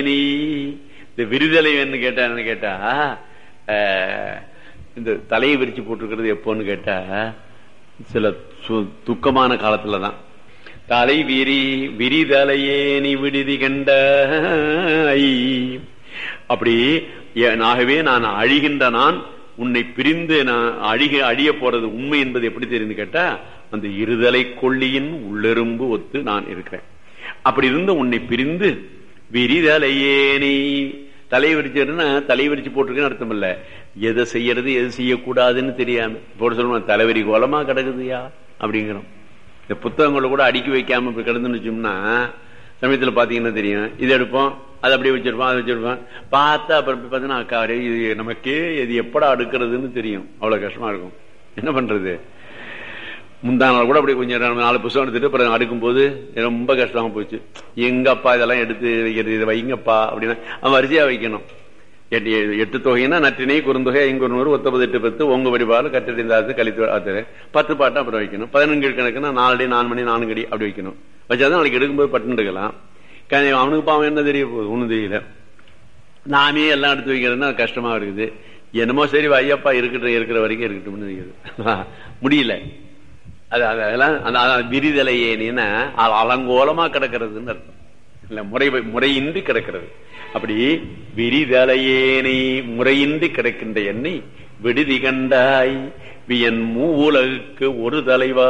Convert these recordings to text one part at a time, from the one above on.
நீ இந்த விரிதலை என்ன கேட்டான்னு கேட்டா அஹ், இந்த தலையை விரிச்சு போட்டிருக்கிறது எப்போன்னு கேட்டா சில சு- துக்கமான காலத்துலதான் தலை விரி விரிதலையே நீ விடுதி கண்டாய் அப்படி எ- ஆகவே நான் அழிகின்ற நான் உன்னை பிரிந்து நான் அழிக அழிய போறது உண்மை என்பது எப்படி தெரியுது கேட்டா அந்த இருதலை கொள்ளியின் உள்ளெரும்பு ஒத்து நான் இருக்கிறேன் அப்படி இருந்து உன்னை பிரிந்து விரிதலையே நீ தலை விரிச்சுன்னா தலை விரிச்சு போட்டிருக்கேன்னு அர்த்தம் இல்ல எதை செய்யறது எது செய்யக்கூடாதுன்னு தெரியாம போட்டு சொல்லுவோம் தலைவரி கோலமா கிடக்குதுயா அப்படிங்கிறோம் இந்த புத்தகங்களை கூட அடுக்கி வைக்காம இப்படி கிடந்துன்னு வச்சோம்னா சமயத்துல பாத்தீங்கன்னா தெரியும் இது எடுப்போம் அதை அப்படியே வச்சிருப்போம் அதை வச்சிருப்போம் பார்த்தா அப்புறம் போய் பார்த்தீங்கன்னா அக்கா அடே, இது நமக்கே இது எப்படா அடுக்கிறதுன்னு தெரியும் அவ்வளவு கஷ்டமா இருக்கும் என்ன பண்றது முந்தா நாள் கூட அப்படி கொஞ்சம் ரெண்டு நாலு புத்தகம் எடுத்துட்டு அப்புறம் அடுக்கும்போது ரொம்ப கஷ்டமா போச்சு எங்கப்பா இதெல்லாம் எடுத்து வைக்கிறது இதை வைங்கப்பா அப்படின்னா அவன் வரிசையா வைக்கணும் எட்டு எட்டு தொகைன்னா நற்றினை குறுந்தொகை ஐங்குறுநூறு ஒத்தபது எட்டு பத்து ஒங்க வடிவாறு கட்டடிந்தாது கழித்து ஆத்துரு பத்து பாட்டு அப்புறம் வைக்கணும் பதினஞ்சு கணக்குன்னா நாலடி நாலு மணி நான்கு அடி அப்படி வைக்கணும் வச்சாதான் நாளைக்கு எடுக்கும்போது பட்டுன்னு இருக்கலாம் க- அவனுக்கு பாவம் என்ன தெரிய போகுது ஒண்ணும் தெரியல நாமே எல்லாம் எடுத்து வைக்கிறதுன்னா கஷ்டமா இருக்குது என்னமோ சரி ஐயப்பா இருக்கட்டும் இருக்கிற வரைக்கும் இருக்கட்டும்னு இருக்குது முடியல அது அது- அதெல்லாம் அந்த அந்த விரிதலையேனா அது அலங்கோலமா கிடக்கிறதுன்னு அர்த்தம் இல்ல முறை முறையின்றி கிடக்கிறது அப்படி விரிதலையேனை முறையின்றி கிடக்கின்ற என்னை விடுதி கண்டாய் வியன் மூவுலகுக்கு ஒரு தலைவா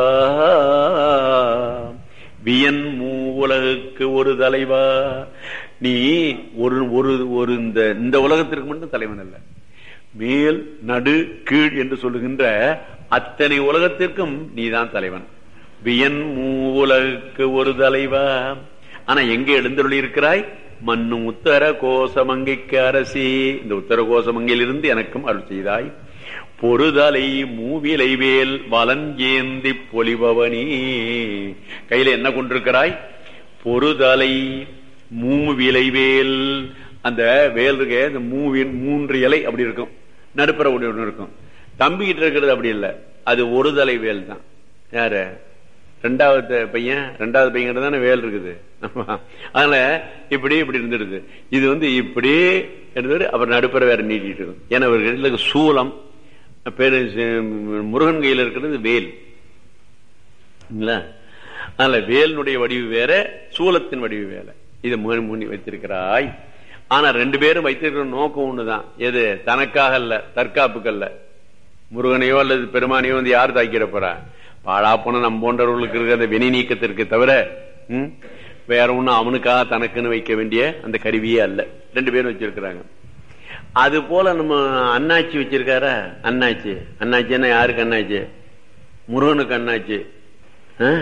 வியன் மூவுலகுக்கு ஒரு தலைவா நீ ஒரு ஒரு ஒரு இந்த இந்த உலகத்திற்கு மட்டும் தலைவன் அல்ல மேல் நடு கீழ் என்று சொல்லுகின்ற அத்தனை உலகத்திற்கும் நீதான் தலைவன் வியன் மூவுலகுக்கு ஒரு தலைவா ஆனா எங்க எழுந்தருளி இருக்கிறாய் மண்ணும் உத்தர கோசமங்கைக்கு அரசி இந்த உத்தர கோசமங்கையிலிருந்து எனக்கும் அருள் செய்தாய் பொறுதலை மூவிலை வேல் வலஞ்சேந்தி பொலிபவனி கையில என்ன கொண்டிருக்கிறாய் பொறுதலை மூவிலை வேல் அந்த வேல் இருக்க இந்த மூவின் மூன்று இலை அப்படி இருக்கும் நடுப்புற ஒண்ணு ஒண்ணு இருக்கும் தம்பிக்கிட்ட இருக்கிறது அப்படி இல்லை அது ஒரு தலை வேல் தான் யாரு ரெண்டாவது பையன் ரெண்டாவது பையன் தானே வேல் இருக்குது ஆமா. அதனால இப்படி இப்படி இருந்துடுது இது வந்து இப்படி இருந்தது அப்புறம் நடுப்புற வேற நீட்டிட்டு இருக்கும் ஏன்னா இவர்களுக்கு சூலம் பேரு சி- முருகன் கையில் இருக்கிறது வேல் இல்ல? அதனால வேலினுடைய வடிவு வேற சூலத்தின் வடிவு வேற இதை முனி முனி வைத்திருக்கிறாய் ஆனா ரெண்டு பேரும் வைத்திருக்கிற நோக்கம் ஒண்ணுதான் எது தனக்காக அல்ல தற்காப்புக்கு அல்ல முருகனையோ அல்லது பெருமானையோ வந்து யார் தாக்கிட போறா பாழா போன நம் போன்றவர்களுக்கு இருக்கிற அந்த வினை நீக்கத்திற்கு தவிர ம், வேற ஒண்ணும் அவனுக்காக தனக்குன்னு வைக்க வேண்டிய அந்த கருவியே அல்ல ரெண்டு பேரும் வச்சிருக்கிறாங்க அது போல நம்ம அண்ணாச்சி வச்சிருக்காரா அண்ணாச்சி அண்ணாச்சின்னா யாருக்கு அண்ணாச்சி முருகனுக்கு அண்ணாச்சி ஆ?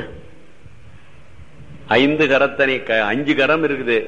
ஐந்து கரத்தனை க- அஞ்சு கரம் இருக்குது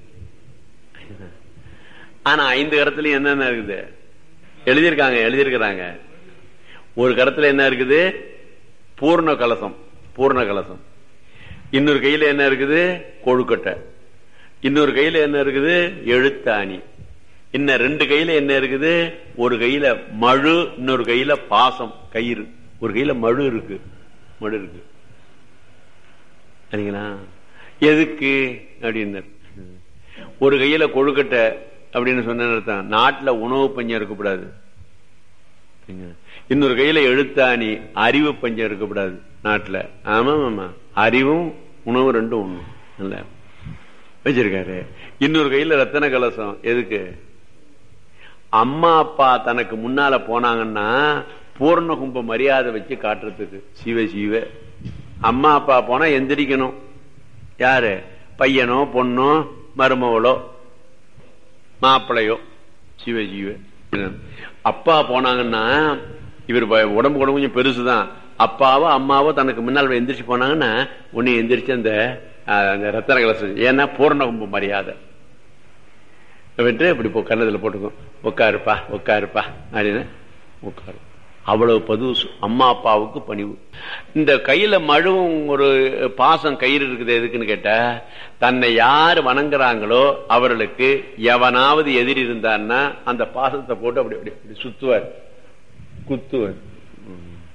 ஆனா ஐந்து கரத்துலயும் என்னென்ன இருக்குது எழுதியிருக்காங்க எழுதியிருக்கிறாங்க ஒரு கரத்துல என்ன இருக்குது பூர்ண கலசம் பூர்ண கலசம் இன்னொரு கையில என்ன இருக்குது கொழுக்கட்டை இன்னொரு கையில என்ன இருக்குது எழுத்தாணி இன்னும் ரெண்டு கையில என்ன இருக்குது ஒரு கையில மழு இன்னொரு கையில பாசம் கயிறு ஒரு கையில மழு இருக்கு மழு இருக்கு சரிங்களா எதுக்கு அப்படின்னு ஒரு கையில கொழுக்கட்டை அப்படின்னு சொன்ன அர்த்தம் நாட்டுல உணவு பஞ்சம் இருக்கக்கூடாது சரிங்களா? இன்னொரு கையில எழுத்தாணி அறிவு பஞ்சம் இருக்கக்கூடாது நாட்டுல ஆமா ஆமா அறிவும் உணவு ரெண்டும் ஒண்ணு இல்ல வச்சிருக்காரு இன்னொரு கையில ரத்தன கலசம் எதுக்கு அம்மா அப்பா தனக்கு முன்னால போனாங்கன்னா பூர்ண கும்ப மரியாதை வச்சு காட்டுறதுக்கு சிவ சிவ அம்மா அப்பா போனா எந்திரிக்கணும் யாரு பையனோ பொண்ணோ மருமவளோ மாப்பிளையோ சிவ சிவ அப்பா போனாங்கன்னா இவர் ப- உடம்பு கூட கொஞ்சம் பெருசுதான் அப்பாவோ அம்மாவோ தனக்கு முன்னால் எந்திரிச்சு போனாங்கன்னா உன்னை எந்திரிச்சு அந்த அஹ், அந்த ரத்தன கலசம் ஏன்னா பூர்ண கும்ப மரியாதை விட்டு இப்படி போ கன்னத்துல போட்டுக்கும் உட்காருப்பா உட்காருப்பா அப்படின்னு உட்காரு அவ்வளவு பது அம்மா அப்பாவுக்கு பணிவு இந்த கையில மழுவும் ஒரு பாசம் கயிறு இருக்குது எதுக்குன்னு கேட்டா தன்னை யார் வணங்குறாங்களோ அவர்களுக்கு எவனாவது எதிரி இருந்தான்னா அந்த பாசத்தை போட்டு அப்படி அப்படி அப்படி சுத்துவார் குத்துவார்